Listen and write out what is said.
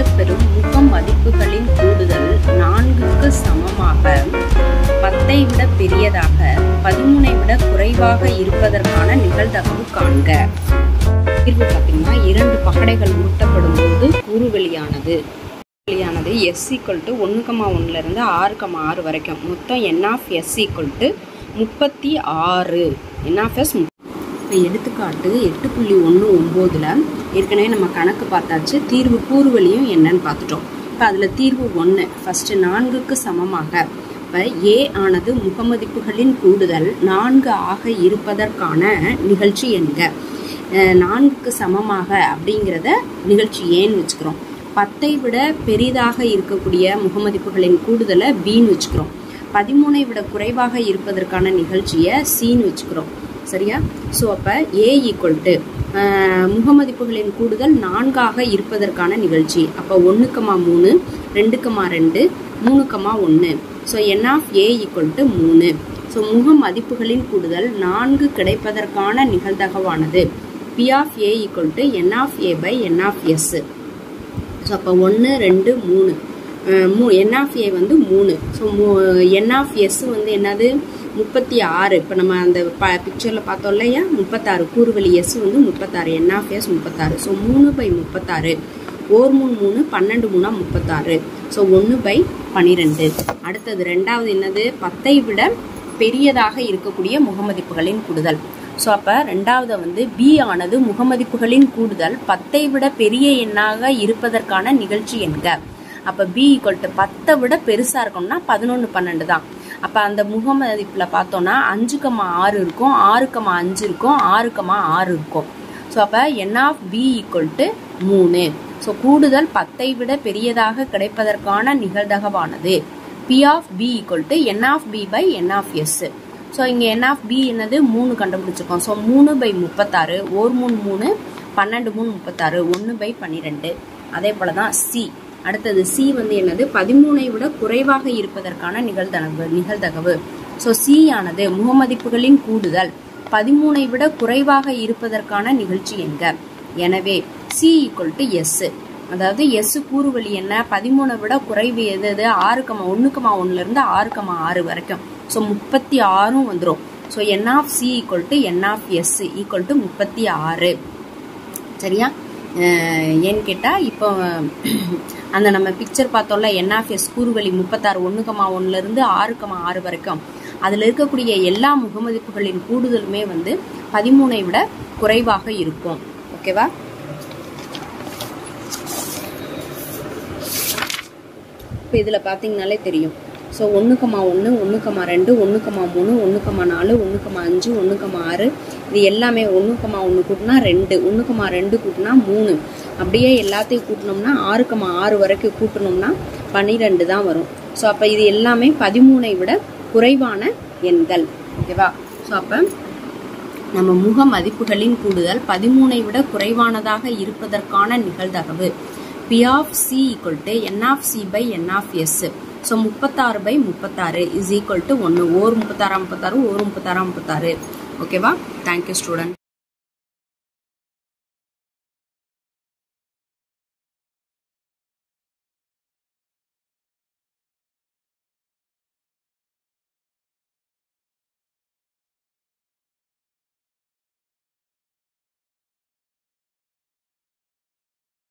கிடைக்கப்பெறும் முக மதிப்புகளின் கூடுதல் நான்குக்கு சமமாக பத்தை விட பெரியதாக பதிமூனை விட குறைவாக இருப்பதற்கான நிகழ்தகவு காண்க தீர்வு பார்த்தீங்கன்னா இரண்டு பகடைகள் உருட்டப்படும் போது கூறுவெளியானது வெளியானது எஸ் ஈக்குவல் டு ஒன்று கமா ஒன்றுலேருந்து ஆறு கமா ஆறு வரைக்கும் மொத்தம் n of S equal to முப்பத்தி ஆறு என் ஆஃப் எஸ் இப்போ எடுத்துக்காட்டு எட்டு புள்ளி ஒன்று ஒம்போதில் ஏற்கனவே நம்ம கணக்கு பார்த்தாச்சு தீர்வு கூறுவழியும் என்னன்னு பார்த்துட்டோம் இப்போ அதில் தீர்வு ஒன்று ஃபஸ்ட்டு நான்குக்கு சமமாக இப்போ ஏ ஆனது முகமதிப்புகளின் கூடுதல் நான்கு ஆக இருப்பதற்கான நிகழ்ச்சி என்க அஹ் நான்குக்கு சமமாக அப்படிங்கிறத நிகழ்ச்சி ஏன்னு வச்சுக்கிறோம் பத்தை விட பெரிதாக இருக்கக்கூடிய முகமதிப்புகளின் கூடுதலை பின்னு வச்சுக்கிறோம் பதிமூனை விட குறைவாக இருப்பதற்கான நிகழ்ச்சியை சின்னு வச்சுக்கிறோம் சரியா ஸோ அப்போ ஏ ஈக்குவல் டு முகமதிப்புகளின் கூடுதல் நான்காக இருப்பதற்கான நிகழ்ச்சி அப்போ ஒன்றுக்கமா மூணு ரெண்டுக்கமா ரெண்டு மூணுக்கமா ஒன்று so n of A equal to மூணு ஸோ முக மதிப்புகளின் கூடுதல் நான்கு கிடைப்பதற்கான நிகழ்தகவானது P of A equal to n of A by n of S so அப்போ ஒன்று ரெண்டு மூணு அஹ் மூ என் ஆஃப் ஏ வந்து மூணு ஸோ மூ என் ஆஃப் எஸ் வந்து என்னது முப்பத்தி ஆறு இப்போ நம்ம அந்த ப பிக்சரில் பார்த்தோம் இல்லையா முப்பத்தாறு கூறுவழி எஸ் வந்து முப்பத்தாறு என் ஆஃப் எஸ் முப்பத்தாறு ஸோ மூணு பை முப்பத்தாறு ஓர் மூணு மூணு பன்னெண்டு மூணா முப்பத்தாறு ஸோ ஒன்று பை பன்னிரெண்டு அடுத்தது ரெண்டாவது என்னது பத்தை விட பெரியதாக இருக்கக்கூடிய முகமதிப்புகளின் கூடுதல் ஸோ அப்போ ரெண்டாவது வந்து பி ஆனது முகமதிப்புகளின் கூடுதல் பத்தை விட பெரிய எண்ணாக இருப்பதற்கான நிகழ்ச்சி என்க அப்போ பி ஈக்குவல் டு பத்தை விட பெருசாக இருக்கணும்னா பதினொன்று பன்னெண்டு தான் அப்போ அந்த முகமதிப்பில் பார்த்தோன்னா அஞ்சு கமா ஆறு இருக்கும் ஆறு கமா அஞ்சு இருக்கும் ஆறு கமா ஆறு இருக்கும் ஸோ அப்போ n of B equal to மூணு ஸோ கூடுதல் பத்தை விட பெரியதாக கிடைப்பதற்கான நிகழ்தகவானது P of B equal to n of B by n of S so இங்கே என் ஆஃப் பி என்னது மூணு கண்டுபிடிச்சிருக்கோம் ஸோ மூணு பை முப்பத்தாறு ஒரு மூணு மூணு பன்னெண்டு மூணு முப்பத்தாறு ஒன்று பை பன்னிரெண்டு அதே போல தான் சி அடுத்தது சி வந்து என்னது பதிமூனை விட குறைவாக இருப்பதற்கான நிகழ்தகவு நிகழ்தகவு ஸோ சி ஆனது முகமதிப்புகளின் கூடுதல் பதிமூனை விட குறைவாக இருப்பதற்கான நிகழ்ச்சி என்க எனவே சி ஈக்குவல் டு எஸ் அதாவது எஸ் கூறுவழி என்ன பதிமூணை விட குறைவு எது எது ஆறு கமா ஒன்று கமா ஒன்றுலேருந்து ஆறு கமா ஆறு வரைக்கும் ஸோ முப்பத்தி ஆறும் வந்துடும் so n of C equal to n of S equal to முப்பத்தி ஆறு சரியா அஹ் ஏன்னு கேட்டால் இப்போ அந்த நம்ம பிக்சர் பார்த்தோம்ல என்ஆஃப்எஸ் கூறுவழி முப்பத்தாறு ஒன்று கமா ஒன்றுலேருந்து ஆறு கமா ஆறு வரைக்கும் அதில் இருக்கக்கூடிய எல்லா முகமதிப்புகளின் கூடுதலுமே வந்து பதிமூனை விட குறைவாக இருக்கும் ஓகேவா இப்போ இதில் பார்த்தீங்கனாலே தெரியும் ஸோ ஒன்று கமா ஒன்று ஒன்று கமா ரெண்டு ஒன்று கமா மூணு ஒன்று கமா நாலு ஒன்று கமா அஞ்சு ஒன்று கமா ஆறு இது எல்லாமே ஒன்று கமா ஒன்று கூட்டினா ரெண்டு ஒன்று கமா ரெண்டு கூட்டினா மூணு அப்படியே எல்லாத்தையும் கூட்டினோம்னா ஆறு கமா ஆறு வரைக்கும் கூட்டணும்னா பன்னிரெண்டு தான் வரும் ஸோ அப்போ இது எல்லாமே பதிமூனை விட குறைவான எண்கள் ஓகேவா ஸோ அப்போ நம்ம முக மதிப்புகளின் கூடுதல் பதிமூனை விட குறைவானதாக இருப்பதற்கான நிகழ்தகவு P of C equal to n of C by n of S so முப்பத்தாறு பை முப்பத்தாறு இஸ் ஈக்குவல் டு ஒன்று ஓர் முப்பத்தாறா முப்பத்தாறு ஓர் முப்பத்தாறா முப்பத்தாறு ஓகேவா தேங்க்யூ ஸ்டூடெண்ட்